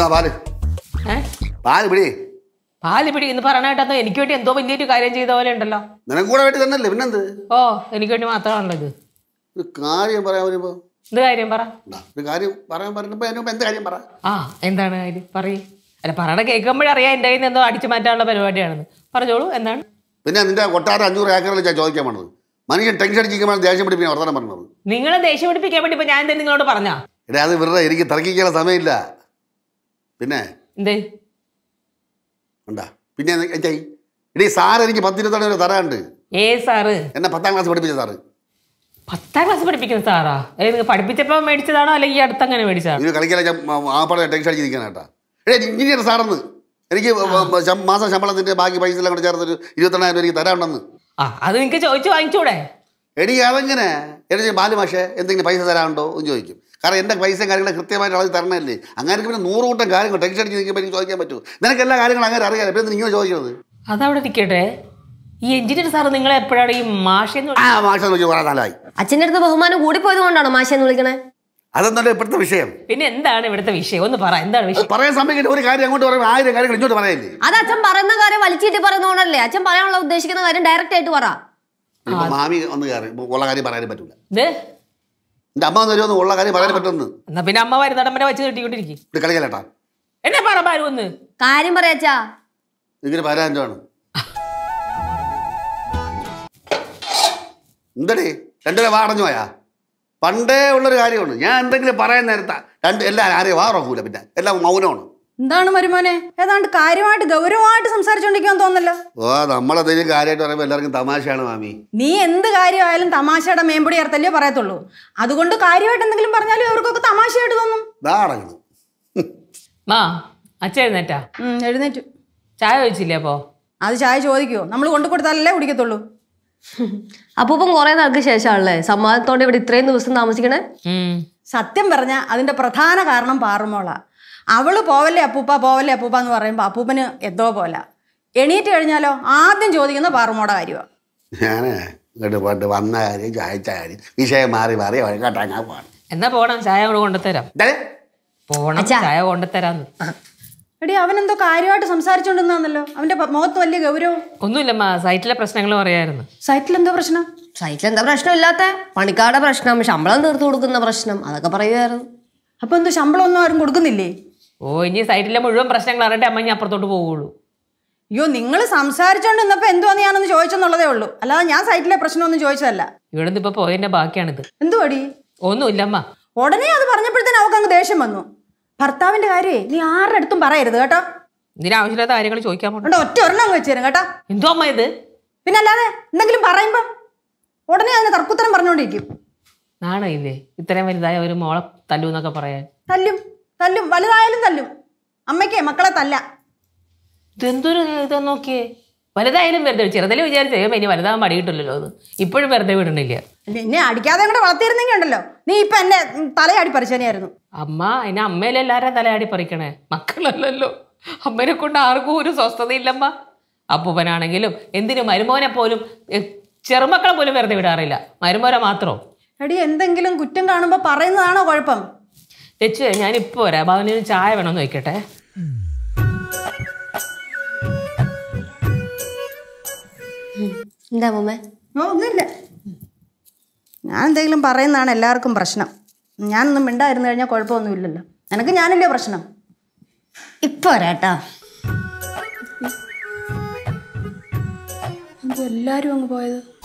പാല് ഏ പാല് പിടി പാല് പിടി എന്ന് പറയണ കേട്ടത് എനിക്ക് വേണ്ടി എന്തോ വലിയൊരു കാര്യം ചെയ്ത പോലെ ഉണ്ടല്ലോ നിനക്ക് കൂടെ വേണ്ടി തന്നല്ലേ പിന്നെന്ത് ഓ എനിക്ക് വേണ്ടി മാത്രമാണല്ലോ ഇത് ഒരു കാര്യം പറയാൻ വരുമ്പോ എന്ത് കാര്യം പറ ദാ, ഒരു കാര്യം പറയാൻ പറഞ്ഞപ്പോ അതിന് മുമ്പ് എന്ത് കാര്യം പറ ആ എന്താണ് കാര്യം പറയ് അല്ല പറയണ കേൾക്കുമ്പോഴറിയാം എൻ്റെ കയ്യിൽ നിന്ന് എന്തോ അടിച്ചു മാറ്റാനുള്ള പരിപാടിയാണെന്ന് പറഞ്ഞോളൂ എന്താണ് പിന്നെ നിന്റെ കൊട്ടാരം അഞ്ഞൂറ് ഏക്കറിൽ ഞാൻ ചോദിക്കാൻ പോണത് മനുഷ്യൻ ടെൻഷൻ അടിച്ചിരിക്കുമ്പോൾ ദേഷ്യം പിടിപ്പിക്കാൻ വർത്തമാനം പറഞ്ഞത് നിങ്ങളെ ദേഷ്യം പിടിപ്പിക്കാൻ വേണ്ടി ഇപ്പൊ ഞാൻ എന്തെങ്കിലും നിങ്ങളോട് പറഞ്ഞാ എടാ അത് വെറുതെ എനിക്ക് തർക്കിക്കാനുള്ള സമയമില്ല പിന്നെ എന്തേ ഉണ്ടാ പിന്നെ എന്താ ഇടീ സാർ എനിക്ക് പത്തിരുപത്തെണ്ണം രൂപ തരാണ്ട് ഏ സാറ് എന്നെ പത്താം ക്ലാസ് പഠിപ്പിച്ച സാറ് പത്താം ക്ലാസ് പഠിപ്പിക്കുന്ന സാറാ അല്ലെങ്കിൽ നിങ്ങൾ പഠിപ്പിച്ചപ്പോ മേടിച്ചതാണോ അല്ലെങ്കിൽ ഈ അടുത്തങ്ങനെ മേടിച്ചതാണോ ഇത് കളിക്കാൻ ഞാൻ ആപ്പാടെ ടെൻഷൻ അടിച്ചിരിക്കാൻ കേട്ടാ എടേ ഇഞ്ചിനീയർ സാറെന്ന് എനിക്ക് ശം- മാസം ശമ്പളത്തിന്റെ ബാക്കി പൈസ എല്ലാം കൂടെ ചേർത്ത് ഒരു ഇരുപത്തെണ്ണായിരം രൂപ എനിക്ക് തരാണ്ടെന്ന് ആ അത് നിങ്ങൾക്ക് ചോദിച്ചു വാങ്ങിച്ചൂടെ എടി അതെങ്ങനെ എനിക്ക് ബാലു മാഷേ എന്തെങ്കിലും പൈസ തരാനുണ്ടോ എന്ന് ചോദിക്കും കാരണം എൻ്റെ പൈസയും കാര്യങ്ങളും കൃത്യമായിട്ട് അളവ് തരണമല്ലേ അങ്ങനെ പിന്നെ നൂറ് കൂട്ടം കാര്യങ്ങൾ ടെൻഷൻ അടിച്ച് നിൽക്കുമ്പോൾ എനിക്ക് ചോദിക്കാൻ പറ്റുമോ നിനക്ക് എല്ലാ കാര്യങ്ങളും അങ്ങനെ അറിയാം പിന്നെ നിങ്ങൾ ചോദിക്കുന്നത് അതവിടെ നിൽക്കട്ടെ ഈ എഞ്ചിനീയർ സാറ് നിങ്ങളെ എപ്പോഴാണ് ഈ മാഷെന്ന് ആ മാഷ നോക്കി കുറേ നാളായി അച്ഛൻ്റെ അടുത്ത് ബഹുമാനം കൂടിപ്പോയത് കൊണ്ടാണോ മാഷെന്ന് വിളിക്കണേ അതെന്നല്ല ഇപ്പോഴത്തെ വിഷയം പിന്നെ എന്താണ് ഇവിടുത്തെ വിഷയം ഒന്ന് പറ എന്താണ് അത് വിഷയം പറയാൻ സമയത്ത് ഒരു കാര്യം അങ്ങോട്ട് പറയുമ്പോൾ ആയിരം കാര്യങ്ങൾ ഇങ്ങോട്ട് പറയല്ലേ അത് അച്ഛൻ പറയുന്ന കാര്യം വലിച്ചിട്ട് പറയുന്നതുകൊണ്ടല്ലേ അച്ഛൻ പറയാനുള്ള ഉദ്ദേശിക്കുന്ന കാര്യം ഡയറക്റ്റ് ആയിട്ട് പറ ഇപ്പൊ മാമി ഒന്ന് കയറി ഇപ്പൊ ഉള്ള കാര്യം പറയാനും പറ്റില്ല ഇത് എൻ്റെ അമ്മ ഒന്ന് വരുമെന്ന് ഉള്ള കാര്യം പറയാൻ പറ്റുമെന്ന് എന്നാ പിന്നെ അമ്മ വരുന്നിടം വരെ വെച്ച് കെട്ടിക്കൊണ്ടിരിക്കും ഇവിടെ കളിക്കലേട്ടാ എന്നെ പറ ബാലു ഒന്ന് കാര്യം പറയാച്ചാ ഇങ്ങനെ പരാജയമാണ് എന്തടേ രണ്ടുപേരെ വാടഞ്ഞു പോയാ പണ്ടേ ഉള്ളൊരു കാര്യമാണ് ഞാൻ എന്തെങ്കിലും പറയാൻ നേരത്താ രണ്ട് എല്ലാം ആരെയും വാറക്കൂല പിന്നെ എല്ലാം മൗനമാണ് എന്താണ് മരുമോനെ ഏതാണ്ട് കാര്യമായിട്ട് ഗൗരവമായിട്ട് സംസാരിച്ചോണ്ടിരിക്കാൻ തോന്നല്ലോ ഓ നമ്മളെന്തെങ്കിലും കാര്യമായിട്ട് പറയുമ്പോൾ എല്ലാവർക്കും തമാശയാണ് മാമി നീ എന്ത് കാര്യമായാലും തമാശയുടെ മേമ്പൊടി ചേർത്തല്ലേ പറയത്തുള്ളൂ അതുകൊണ്ട് കാര്യമായിട്ട് എന്തെങ്കിലും പറഞ്ഞാലും അവർക്കൊക്കെ തമാശയായിട്ട് തോന്നും ദാടങ്ങണം മാ അച്ഛ എഴുന്നേറ്റാ ഉം, എഴുന്നേറ്റു ചായ വെച്ചില്ലേ അപ്പോ അത് ചായ ചോദിക്കുവോ നമ്മൾ കൊണ്ടു കൊടുത്താലല്ലേ കുടിക്കത്തുള്ളൂ അപ്പൂപ്പൻ കുറെ നാൾക്ക് ശേഷമാണല്ലേ സമ്മാനത്തോടെ ഇവിടെ ഇത്രയും ദിവസം താമസിക്കണേ ഉം. സത്യം പറഞ്ഞ അതിന്റെ പ്രധാന കാരണം പാറുമോളാ അവള് പോവല്ലേ അപ്പൂപ്പ പോവല്ലേ അപ്പൂപ്പ എന്ന് പറയുമ്പോൾ അപ്പൂപ്പന് എന്തോ പോലെ എണീറ്റ് കഴിഞ്ഞാലോ ആദ്യം ചോദിക്കുന്ന പാറുമോടെ കാര്യമാണ് ഞാൻ ഇങ്ങോട്ട് പോയിട്ട് വന്ന കാര്യം ചായച്ച കാര്യം വിഷയം മാറി മാറി വഴക്കാട്ടാ ഞാൻ പോകണം എന്നാ പോണം ചായ കൂടെ കൊണ്ടുതരാം പോണം അച്ഛാ. ചായ കൊണ്ടുതരാന്ന് എടി അവനെന്തോ കാര്യമായിട്ട് സംസാരിച്ചോണ്ടിരുന്നാന്നല്ലോ അവന്റെ പ- മുഖത്ത് വലിയ ഗൗരവം ഒന്നുമില്ലമ്മ സൈറ്റിലെ പ്രശ്നങ്ങൾ പറയായിരുന്നു സൈറ്റിൽ എന്തോ പ്രശ്നം സൈറ്റിൽ എന്താ പ്രശ്നമില്ലാത്ത പണിക്കാരുടെ പ്രശ്നം ശമ്പളം തീർത്തു കൊടുക്കുന്ന പ്രശ്നം അതൊക്കെ പറയുമായിരുന്നു അപ്പൊ എന്തോ ശമ്പളം ഒന്നും ആരും കൊടുക്കുന്നില്ലേ ഓ ഇനി സൈറ്റിലെ മുഴുവൻ പ്രശ്നങ്ങൾ അറിഞ്ഞിട്ട് അമ്മ ഇനി അപ്പുറത്തോട്ട് പോവുള്ളൂ അയ്യോ നിങ്ങൾ സംസാരിച്ചോണ്ടിരുന്നപ്പോ എന്തുവാന്ന് ഞാനൊന്ന് ചോദിച്ചെന്നുള്ളതേ ഉള്ളൂ അല്ലാതെ ഞാൻ സൈറ്റിലെ പ്രശ്നമൊന്നും ചോദിച്ചതല്ല ഇവിടെ നിന്ന് ഇപ്പൊ പോയതിന്റെ ബാക്കിയാണിത് എന്തുവാടി ഒന്നുമില്ലമ്മ ഉടനെ അത് പറഞ്ഞപ്പോഴത്തേന് അവൾക്ക് അങ്ങ് ദേഷ്യം വന്നു ഭർത്താവിന്റെ കാര്യേ നീ ആരുടെ അടുത്തും പറയരുത് കേട്ടോ ഇതിനാവശ്യമില്ലാത്ത കാര്യങ്ങൾ ചോദിക്കാൻ പോകണം അതുകൊണ്ട് ഒറ്റ ഒരെണ്ണം അങ്ങ് വെച്ചു തരും കേട്ടോ എന്തോ അമ്മ ഇത് പിന്നെ അല്ലാതെ എന്തെങ്കിലും പറയുമ്പം ഉടനെ അതിന് തർക്കുത്തരം പറഞ്ഞുകൊണ്ടിരിക്കും നാണയില്ലേ ഇത്രയും വലുതായ ഒരു മോളെ തല്ലൂന്നൊക്കെ പറയാൻ തല്ലും തല്ലും വലുതായാലും തല്ലും അമ്മയ്ക്ക് മക്കളെ തല്ല ഇതെന്തൊരു ഇത് നോക്കിയേ വലുതായാലും വെറുതെ വിടും. ചെറുതിൽ വിചാരിച്ചേ ഇനി വലുതാകാൻ മടി കിട്ടില്ലല്ലോ അത് ഇപ്പോഴും വെറുതെ വിടണില്ല നിന്നെ അടിക്കാതെ കൂടെ വളർത്തിയിരുന്നെങ്കിൽ ഉണ്ടല്ലോ നീ ഇപ്പൊ എന്നെ ഉം, തലയാടി പറിച്ചേനെയായിരുന്നു അമ്മ അതിനെ അമ്മയിലെ എല്ലാവരും തലയാടി പറിക്കണേ മക്കളല്ലല്ലോ അമ്മനെ കൊണ്ട് ആർക്കും ഒരു സ്വസ്ഥതയില്ലമ്മ അപ്പൂപ്പനാണെങ്കിലും എന്തിനു മരുമോനെ പോലും എ, ചെറുമക്കളെ പോലും വെറുതെ വിടാറില്ല മരുമോനെ മാത്രം എടി എന്തെങ്കിലും കുറ്റം കാണുമ്പോ പറയുന്നതാണോ കുഴപ്പം തെച്ചു ഞാൻ ഇപ്പോൾ വരാം ഭവനിന് ചായ വേണമെന്ന് വയ്ക്കട്ടെ എന്താ അമ്മമ്മേ ഓ, ഒന്നുമില്ല ഞാൻ എന്തെങ്കിലും പറയുന്നതാണ് എല്ലാവർക്കും പ്രശ്നം ഞാനൊന്നും മിണ്ടായിരുന്നു കഴിഞ്ഞാൽ കുഴപ്പമൊന്നുമില്ലല്ലോ നിനക്ക് ഞാനല്ലേ പ്രശ്നം ഇപ്പൊ വരാട്ടാ എല്ലാവരും അങ്ങ് പോയത്